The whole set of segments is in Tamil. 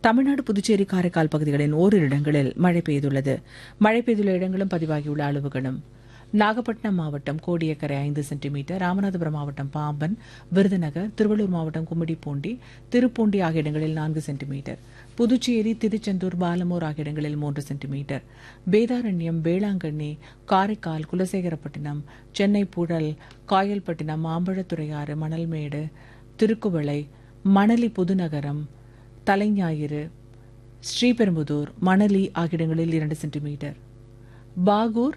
தமிழ்நாடு புதுச்சேரி காரைக்கால் பகுதிகளின் ஓரிரு இடங்களில் மழை பெய்துள்ளது மழை பெய்துள்ள இடங்களும் பதிவாகியுள்ள அளவுகளும் நாகப்பட்டினம் மாவட்டம் கோடியக்கரை ஐந்து சென்டிமீட்டர் ராமநாதபுரம் மாவட்டம் பாம்பன் விருதுநகர் திருவள்ளூர் மாவட்டம் கும்மிடிப்பூண்டி திருப்பூண்டி ஆகிய இடங்களில் நான்கு சென்டிமீட்டர் புதுச்சேரி திருச்செந்தூர் பாலமூர் ஆகிய இடங்களில் மூன்று சென்டிமீட்டர் வேதாரண்யம் வேளாங்கண்ணி காரைக்கால் குலசேகரப்பட்டினம் சென்னை புழல் காயல்பட்டினம் மாம்பழத்துறையாறு மணல்மேடு திருக்குவளை மணலி புதுநகரம் தலைஞாயிறு ஸ்ரீபெரும்புதூர் மணலி ஆகிய இடங்களில் இரண்டு சென்டிமீட்டர் பாகூர்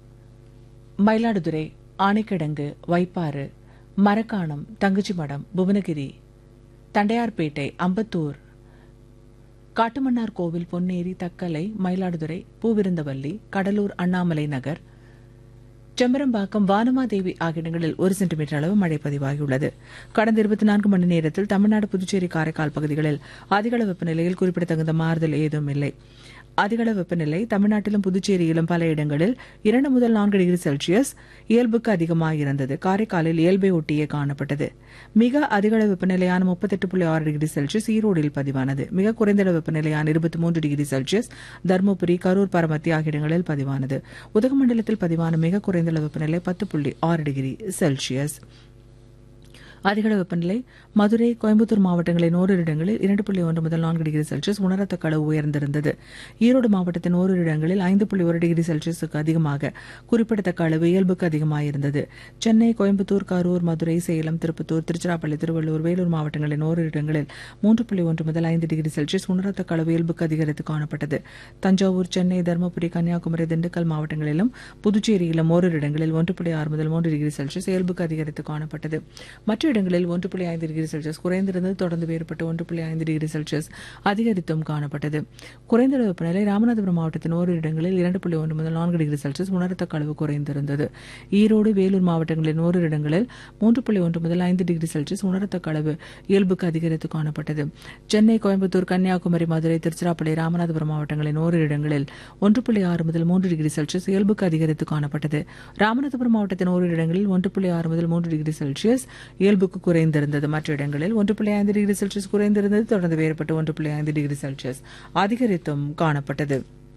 மயிலாடுதுறை ஆனைக்கிடங்கு வைப்பாறு மரக்காணம் தங்கச்சிமடம் புவனகிரி தண்டையார்பேட்டை அம்பத்தூர் காட்டுமன்னார் கோவில் பொன்னேரி தக்கலை மயிலாடுதுறை பூவிருந்தவல்லி கடலூர் அண்ணாமலை நகர் செம்பரம்பாக்கம் வானமாதேவி ஆகிய இடங்களில் ஒரு சென்டிமீட்டர் அளவு மழை பதிவாகியுள்ளது கடந்த இருபத்தி நான்கு மணி நேரத்தில் தமிழ்நாடு புதுச்சேரி காரைக்கால் பகுதிகளில் அதிகளவு வெப்பநிலையில் குறிப்பிடத்தகுந்த மாறுதல் ஏதும் இல்லை அதிகளவு வெப்பநிலை தமிழ்நாட்டிலும் புதுச்சேரியிலும் பல இடங்களில் இரண்டு முதல் நான்கு டிகிரி செல்சியஸ் இயல்புக்கு அதிகமாக இருந்தது காரைக்காலில் இயல்பை ஒட்டியே காணப்பட்டது மிக அதிகளவு வெப்பநிலையான முப்பத்தெட்டு புள்ளி ஆறு டிகிரி செல்சியஸ் ஈரோடில் பதிவானது மிக குறைந்த அளவு வெப்பநிலையான இருபத்தி மூன்று டிகிரி செல்சியஸ் தருமபுரி கரூர் பரமத்தி ஆகிய இடங்களில் பதிவானது உதகமண்டலத்தில் பதிவான மிக குறைந்த அளவு வெப்பநிலை பத்து புள்ளி ஆறு டிகிரி செல்சியஸ் அதிகளவு வெப்பநிலை மதுரை கோயம்புத்தூர் மாவட்டங்களின் ஓரிரு இடங்களில் இரண்டு புள்ளி ஒன்று முதல் நான்கு டிகிரி செல்சியஸ் உணரத்தக்க அளவு உயர்ந்திருந்தது ஈரோடு மாவட்டத்தின் ஓரிரு இடங்களில் ஐந்து புள்ளி ஒரு டிகிரி செல்சியஸுக்கு அதிகமாக குறிப்பிடத்தக்க அளவு இயல்புக்கு அதிகமாக இருந்தது சென்னை கோயம்புத்தூர் கரூர் மதுரை சேலம் திருப்பத்தூர் திருச்சிராப்பள்ளி திருவள்ளூர் வேலூர் மாவட்டங்களின் ஓரிரு இடங்களில் மூன்று புள்ளி ஒன்று முதல் ஐந்து டிகிரி செல்சியஸ் உணரத்தக்க அளவு இயல்புக்கு அதிகரித்து காணப்பட்டது தஞ்சாவூர் சென்னை தருமபுரி கன்னியாகுமரி திண்டுக்கல் மாவட்டங்களிலும் புதுச்சேரியிலும் ஓரிரு இடங்களில் ஒன்று புள்ளி ஆறு முதல் மூன்று டிகிரி செல்சியஸ் இயல்புக்கு அதிகரித்து காணப்பட்டது மற்ற இடங்களில் ஒன்று புள்ளி ஐந்து டிகிரி செல்சியஸ் குறைந்திருந்தது தொடர்ந்து வேறுபட்டு ஒன்று புள்ளி ஐந்து டிகிரி செல்சியஸ் அதிகரித்தும் காணப்பட்டது குறைந்த அளவு வெப்பநிலை ராமநாதபுரம் மாவட்டத்தின் ஓரிரு இடங்களில் இரண்டு புள்ளி ஒன்று முதல் நான்கு டிகிரி செல்சியஸ் உணரத்தக்க அளவு குறைந்திருந்தது ஈரோடு வேலூர் மாவட்டங்களின் ஓரிரு இடங்களில் மூன்று புள்ளி ஒன்று முதல் ஐந்து டிகிரி செல்சியஸ் உணரத்தக்க அளவு இயல்புக்கு அதிகரித்து காணப்பட்டது சென்னை கோயம்புத்தூர் கன்னியாகுமரி மதுரை திருச்சிராப்பள்ளி ராமநாதபுரம் மாவட்டங்களின் ஓரிரு இடங்களில் ஒன்று புள்ளி ஆறு முதல் மூன்று டிகிரி செல்சியஸ் இயல்புக்கு அதிகரித்து காணப்பட்டது ராமநாதபுரம் மாவட்டத்தின் ஓரிரு இடங்களில் ஒன்று புள்ளி ஆறு முதல் மூன்று டிகிரி செல்சியஸ் இயல்புக்கு குறைந்திருந்தது மற்ற இடங்களில் ஒன்று புள்ளி ஐந்து டிகிரி செல்சியஸ் குறைந்திருந்தது தொடர்ந்து வேறுபட்டு ஒன்று புள்ளி ஐந்து டிகிரி செல்சியஸ் அதிகரித்தும் காணப்பட்டது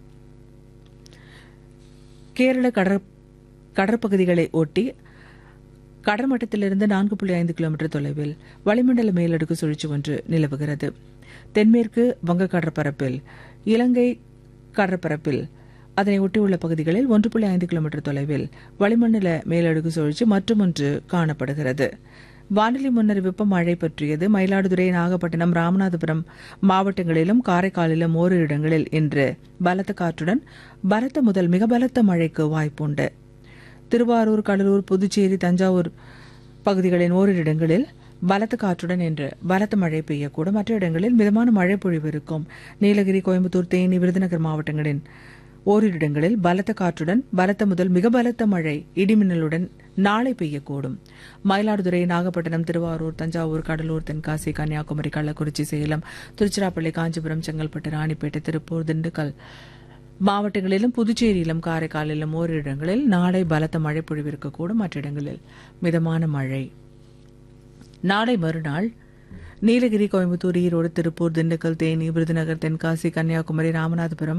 கேரள கடற் கடற்பகுதிகளை ஒட்டி கடற்மட்டத்திலிருந்து நான்கு புள்ளி ஐந்து கிலோமீட்டர் தொலைவில் வளிமண்டல மேலடுக்கு சுழற்சி ஒன்று நிலவுகிறது தென்மேற்கு வங்க கடற்பரப்பில் இலங்கை கடற்பரப்பில் அதனை ஒட்டியுள்ள பகுதிகளில் ஒன்று புள்ளி ஐந்து கிலோமீட்டர் தொலைவில் வளிமண்டல மேலடுக்கு சுழற்சி மற்றுமொன்று காணப்படுகிறது வானிலை முன்னறிவிப்பு மழை பற்றியது மயிலாடுதுறை நாகப்பட்டினம் ராமநாதபுரம் மாவட்டங்களிலும் காரைக்காலிலும் ஓரிரு இடங்களில் இன்று பலத்த காற்றுடன் பலத்த முதல் மிக பலத்த மழைக்கு வாய்ப்புண்டு திருவாரூர் கடலூர் புதுச்சேரி தஞ்சாவூர் பகுதிகளின் ஓரிரு இடங்களில் பலத்த காற்றுடன் இன்று பலத்த மழை பெய்யக்கூடும் மற்ற இடங்களில் மிதமான மழை பொழிவு இருக்கும் நீலகிரி கோயம்புத்தூர் தேனி விருதுநகர் மாவட்டங்களின் ஓரிரு இடங்களில் பலத்த காற்றுடன் பலத்த முதல் மிக பலத்த மழை இடிமின்னலுடன் நாளை பெய்யக்கூடும் மயிலாடுதுறை நாகப்பட்டினம் திருவாரூர் தஞ்சாவூர் கடலூர் தென்காசி கன்னியாகுமரி கள்ளக்குறிச்சி சேலம் திருச்சிராப்பள்ளி காஞ்சிபுரம் செங்கல்பட்டு ராணிப்பேட்டை திருப்பூர் திண்டுக்கல் மாவட்டங்களிலும் புதுச்சேரியிலும் காரைக்காலிலும் ஓரிரு இடங்களில் நாளை பலத்த மழை பொழிவிருக்கக்கூடும் மற்ற இடங்களில் மிதமான மழை நாளை மறுநாள் நீலகிரி கோயம்புத்தூர் ஈரோடு திருப்பூர் திண்டுக்கல் தேனி விருதுநகர் தென்காசி கன்னியாகுமரி ராமநாதபுரம்